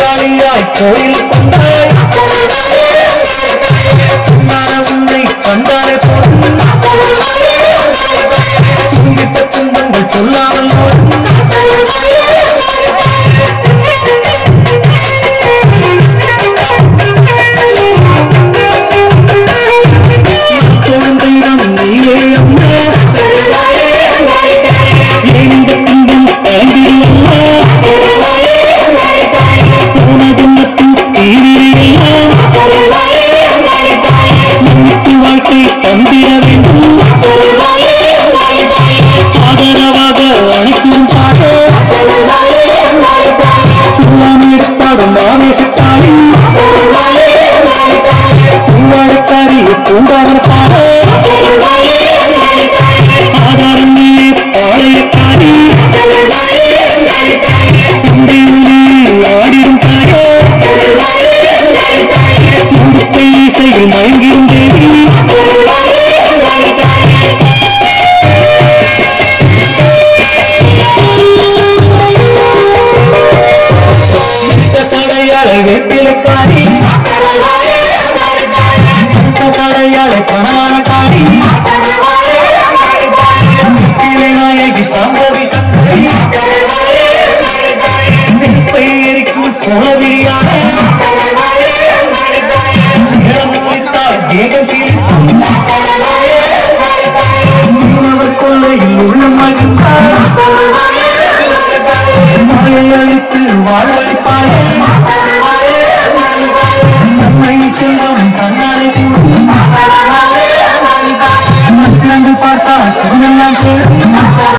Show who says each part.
Speaker 1: காளியாய் கோயில் கொண்டாய் உன்னான உன்னை கண்டாலே போதும் சிந்தித்த துன்பங்கள் சொல்லாமல் ஓடும் எப்போதும் தெய்வம் நீயே அம்மா ஏன் இந்த துன்பம் தாங்கிடு அம்மா போன துன்பத்தில் தீவிரையா மன்னித்து வாழ்க்கை தந்திட வேண்டும் ஆதரவாக அனைத்தும் பாட சொல்லாமல் இருப்பாடும் மாமேசத்தாரி பூவாடக்காரி பூங்காவன பாட ஆதாரம் நீயே பாளையக்காரி உண்டை உண்டி ஆடிடும் தாய உடுப்பை இசையில் மயங்கிடும் தேவி சடையாள வெட்டிலக்காரி